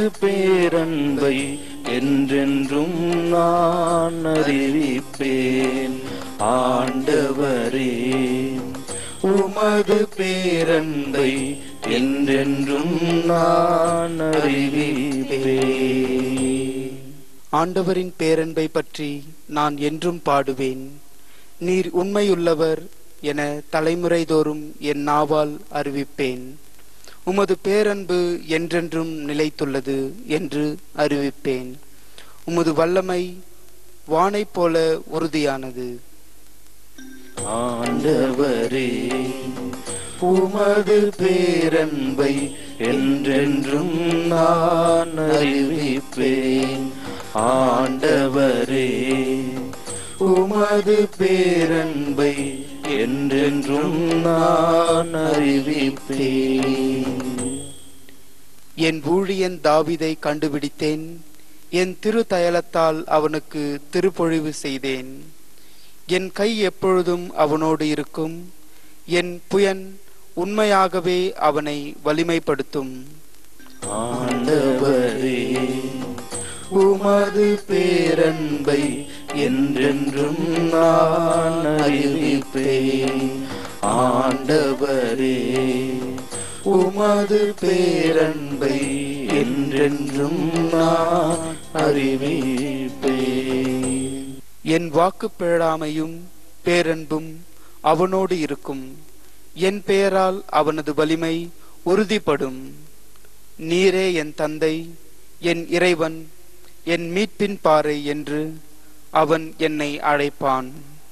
பேரன்பை என்றென்றும் நான் அறிவிப்பேன் ஆண்டவரே உமது பேரன்பை என்றென்றும் நான் அறிவிப்பேன் ஆண்டவரின் பேரன்பை பற்றி நான் என்றும் பாடுவேன் நீர் உண்மையுள்ளவர் என தலைமுறைதோறும் என் நாவால் அறிவிப்பேன் உமது பேரன்பு என்றென்றும் நிலைத்துள்ளது என்று அறிவிப்பேன் உமது வல்லமை வானைப் போல உறுதியானது ஆண்டவரே உமது பேரன்பை என்றென்றும் நான் அறிவிப்பேன் ஆண்டவரே உமது பேரன்பை என்றென்றும் நான் அறிவிப்பேன் என் ஊழியன் தாவீதை கண்டுபிடித்தேன் என் திருத்தயலத்தால் அவனுக்கு திருப்பொழிவு செய்தேன் என் கை எப்பொழுதும் அவனோடு இருக்கும் என் புயன் உண்மையாகவே அவனை வலிமைப்படுத்தும் ஆண்டவரே உமது பேரன்பை என்றென்றும் நான் அறிவிப்பேன் ஆண்டவரே உமது பேரன்பை என்றென்றும் நான் அறிவிப்பேன் என் வாக்கு பிழாமையும் பேரன்பும் அவனோடு இருக்கும் என் பெயரால் அவனது வலிமை உறுதிப்படும் நீரே என் தந்தை என் இறைவன் என் மீட்பின் பாறை என்று அவன் என்னை அழைப்பான்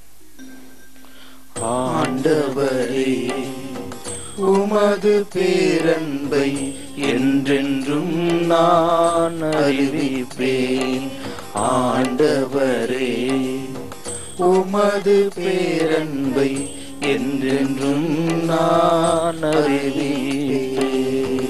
ஆண்டவரே உமது பேரன்பை என்றென்றும் நான் அறிவிப்பேன் ஆண்டவரே உமது பேரன்பை என்றென்றும் நான் அறிவிப்பேன்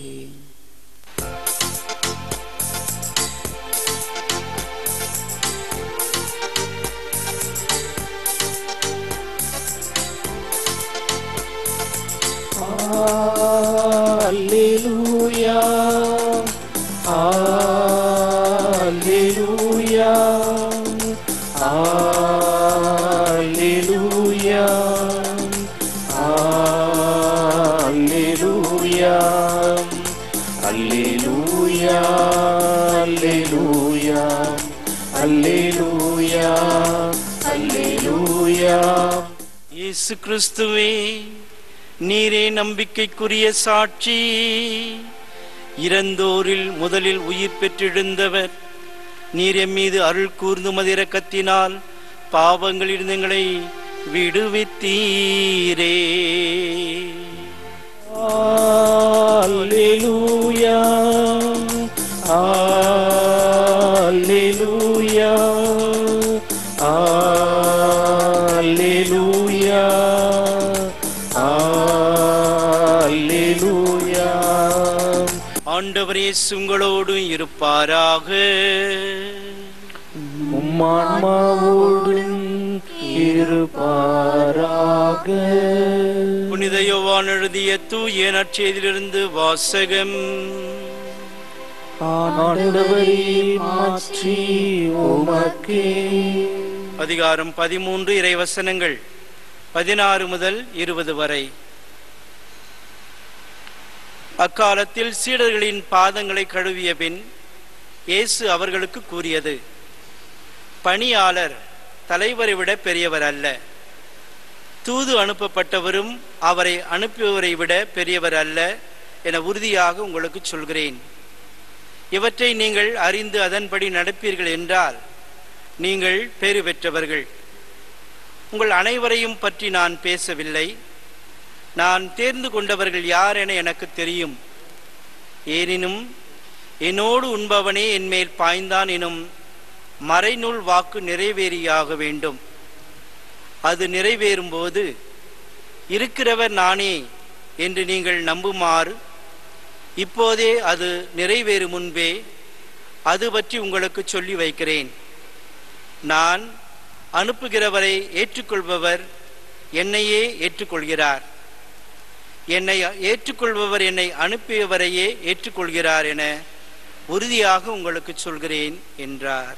Alleluia. Alleluia. Alleluia. Alleluia. Alleluia. Alleluia. Alleluia. Alleluia. இயேசு கிறிஸ்துவே நீரே நம்பிக்கைக்குரிய சாட்சி இறந்தோரில் முதலில் உயிர் பெற்றெழுந்தவர் நீர் எம் மீது அருள் கூர்ந்து மதிரக்கத்தினால் பாவங்களிலிருந்து எங்களை விடுவித்தீரே Alleluia. Alleluia. Alleluia. Alleluia. ஆண்டவரே உங்களோடு இருப்பாராக உம்மான்மாவோடும் இருப்பாராக புனித யோவான் எழுதிய தூய நற்செய்தியிலிருந்து வாசகம் ஆண்டவரே மாற்றி உமக்கே அதிகாரம் பதிமூன்று இறைவசனங்கள் பதினாறு முதல் இருபது வரை அக்காலத்தில் சீடர்களின் பாதங்களை கழுவிய பின் இயேசு அவர்களுக்கு கூறியது பணியாளர் தலைவரை விட பெரியவர் அல்ல தூது அனுப்பப்பட்டவரும் அவரை அனுப்பியவரை விட பெரியவர் அல்ல என உறுதியாக உங்களுக்கு சொல்கிறேன் இவற்றை நீங்கள் அறிந்து அதன்படி நடப்பீர்கள் என்றால் நீங்கள் பேறு பெற்றவர்கள் உங்கள் அனைவரையும் பற்றி நான் பேசவில்லை நான் தேர்ந்து கொண்டவர்கள் யார் என எனக்கு தெரியும் ஏனினும் என்னோடு உண்பவனே என்மேல் பாய்ந்தான் எனும் மறைநூல் வாக்கு நிறைவேறியாக வேண்டும் அது நிறைவேறும்போது இருக்கிறவர் நானே என்று நீங்கள் நம்புமாறு இப்போதே அது நிறைவேறும் முன்பே அது பற்றி உங்களுக்கு சொல்லி வைக்கிறேன் நான் அனுப்புகிறவரை ஏற்றுக்கொள்பவர் என்னையே ஏற்றுக்கொள்கிறார் என்னை ஏற்றுக்கொள்பவர் என்னை அனுப்பியவரையே ஏற்றுக்கொள்கிறார் என உறுதியாக உங்களுக்கு சொல்கிறேன் என்றார்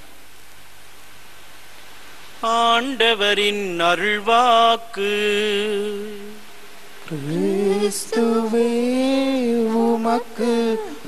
ஆண்டவரின் அருள்வாக்கு கிறிஸ்துவே உமக்கு